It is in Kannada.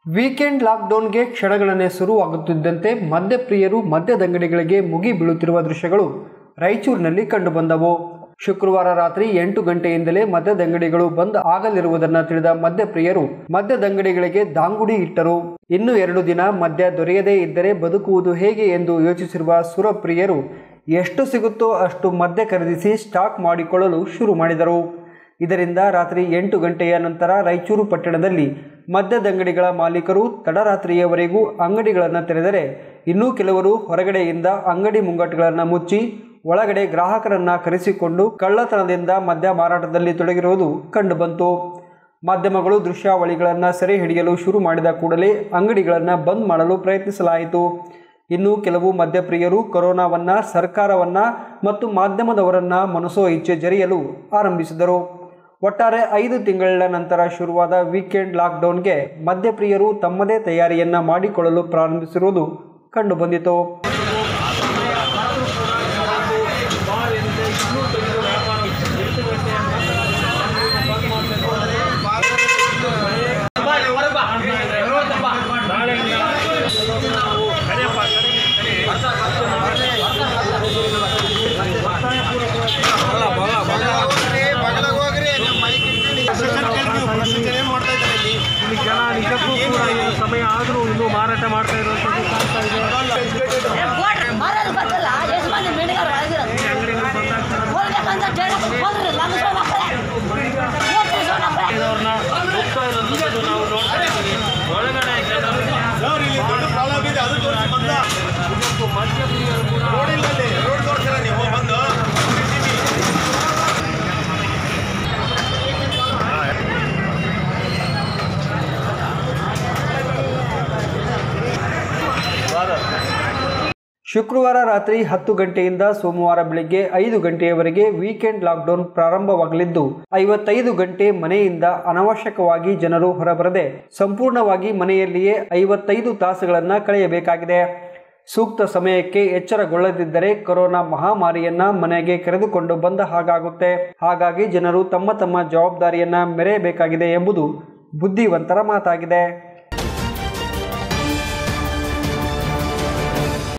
ವೀಕೆಂಡ್ ಲಾಕ್ಡೌನ್ಗೆ ಕ್ಷಣಗಣನೆ ಶುರುವಾಗುತ್ತಿದ್ದಂತೆ ಮದ್ಯಪ್ರಿಯರು ಮದ್ಯದಂಗಡಿಗಳಿಗೆ ಮುಗಿ ಬೀಳುತ್ತಿರುವ ದೃಶ್ಯಗಳು ರಾಯಚೂರಿನಲ್ಲಿ ಕಂಡುಬಂದವು ಶುಕ್ರವಾರ ರಾತ್ರಿ ಎಂಟು ಗಂಟೆಯಿಂದಲೇ ಮದ್ಯದಂಗಡಿಗಳು ಬಂದ್ ಆಗಲಿರುವುದನ್ನು ತಿಳಿದ ಮದ್ಯಪ್ರಿಯರು ಮದ್ಯದಂಗಡಿಗಳಿಗೆ ದಾಂಗುಡಿ ಇಟ್ಟರು ಇನ್ನು ಎರಡು ದಿನ ಮದ್ಯ ದೊರೆಯದೇ ಇದ್ದರೆ ಬದುಕುವುದು ಹೇಗೆ ಎಂದು ಯೋಚಿಸಿರುವ ಸುರಪ್ರಿಯರು ಎಷ್ಟು ಸಿಗುತ್ತೋ ಅಷ್ಟು ಮದ್ಯ ಖರೀದಿಸಿ ಸ್ಟಾಕ್ ಮಾಡಿಕೊಳ್ಳಲು ಶುರು ಮಾಡಿದರು ಇದರಿಂದ ರಾತ್ರಿ ಎಂಟು ಗಂಟೆಯ ನಂತರ ರಾಯಚೂರು ಪಟ್ಟಣದಲ್ಲಿ ಮದ್ಯದಂಗಡಿಗಳ ಮಾಲೀಕರು ತಡರಾತ್ರಿಯವರೆಗೂ ಅಂಗಡಿಗಳನ್ನು ತೆರೆದರೆ ಇನ್ನೂ ಕೆಲವರು ಹೊರಗಡೆಯಿಂದ ಅಂಗಡಿ ಮುಂಗಟ್ಟುಗಳನ್ನು ಮುಚ್ಚಿ ಒಳಗಡೆ ಗ್ರಾಹಕರನ್ನ ಕರೆಸಿಕೊಂಡು ಕಳ್ಳತನದಿಂದ ಮದ್ಯ ಮಾರಾಟದಲ್ಲಿ ತೊಡಗಿರುವುದು ಕಂಡುಬಂತು ಮಾಧ್ಯಮಗಳು ದೃಶ್ಯಾವಳಿಗಳನ್ನು ಸೆರೆ ಹಿಡಿಯಲು ಶುರು ಮಾಡಿದ ಕೂಡಲೇ ಅಂಗಡಿಗಳನ್ನು ಬಂದ್ ಮಾಡಲು ಪ್ರಯತ್ನಿಸಲಾಯಿತು ಇನ್ನು ಕೆಲವು ಮದ್ಯಪ್ರಿಯರು ಕೊರೋನಾವನ್ನ ಸರ್ಕಾರವನ್ನ ಮತ್ತು ಮಾಧ್ಯಮದವರನ್ನ ಮನಸೋ ಇಚ್ಛೆ ಜರಿಯಲು ಆರಂಭಿಸಿದರು ಒಟ್ಟಾರೆ ಐದು ತಿಂಗಳ ನಂತರ ಶುರುವಾದ ವೀಕೆಂಡ್ ಲಾಕ್ಡೌನ್ಗೆ ಮದ್ಯಪ್ರಿಯರು ತಮ್ಮದೇ ತಯಾರಿಯನ್ನ ಮಾಡಿಕೊಳ್ಳಲು ಪ್ರಾರಂಭಿಸಿರುವುದು ಕಂಡುಬಂದಿತು ಇಲ್ಲಿ ಜನ ನಿಜಕ್ಕೂ ಕೂಡ ಈ ಸಮಯ ಆದರೂ ಇನ್ನೂ ಮಾರಾಟ ಮಾಡ್ತಾ ಇರುವಂಥದ್ದು ಕಾಣ್ತಾ ಇದೆ ಮಾರೋದು ಗೊತ್ತಲ್ಲ ಎಷ್ಟು ಮಂದಿ ಮೀನುಗಾರ ಒಳಗಿರೋದು ಅಂಗಡಿಗಳು ಬಂದಾಗ್ತಾರೆ ಹೋಗ್ಬೇಕಂತ ಹೇಳಿ ಹೋಗ್ರಿ ಲಂಗಿಸ್ಕೊಂಡು ಮಕ್ಕಳೇ ಏನ್ ತಿಳ್ಸ್ಕೊಂಡು ಮಕ್ಕಳೇ ಅವ್ರನ್ನ ಹೋಗ್ತಾ ಇರೋದು ನಾವು ನೋಡ್ತಾ ಇದ್ದೀವಿ ಒಳಗಡೆ ಜನರು ನಿಜಕ್ಕೂ ಮದ್ಯಪ್ರಿಯರು ಕೂಡ ಶುಕ್ರವಾರ ರಾತ್ರಿ ಹತ್ತು ಗಂಟೆಯಿಂದ ಸೋಮವಾರ ಬೆಳಿಗ್ಗೆ ಐದು ಗಂಟೆಯವರೆಗೆ ವೀಕೆಂಡ್ ಲಾಕ್ಡೌನ್ ಪ್ರಾರಂಭವಾಗಲಿದ್ದು ಐವತ್ತೈದು ಗಂಟೆ ಮನೆಯಿಂದ ಅನಾವಶ್ಯಕವಾಗಿ ಜನರು ಹೊರಬರದೆ ಸಂಪೂರ್ಣವಾಗಿ ಮನೆಯಲ್ಲಿಯೇ ಐವತ್ತೈದು ತಾಸುಗಳನ್ನು ಕಳೆಯಬೇಕಾಗಿದೆ ಸೂಕ್ತ ಸಮಯಕ್ಕೆ ಎಚ್ಚರಗೊಳ್ಳದಿದ್ದರೆ ಕೊರೋನಾ ಮಹಾಮಾರಿಯನ್ನ ಮನೆಗೆ ಕರೆದುಕೊಂಡು ಬಂದ ಹಾಗಾಗುತ್ತೆ ಹಾಗಾಗಿ ಜನರು ತಮ್ಮ ತಮ್ಮ ಜವಾಬ್ದಾರಿಯನ್ನ ಮೆರೆಯಬೇಕಾಗಿದೆ ಎಂಬುದು ಬುದ್ಧಿವಂತರ ಮಾತಾಗಿದೆ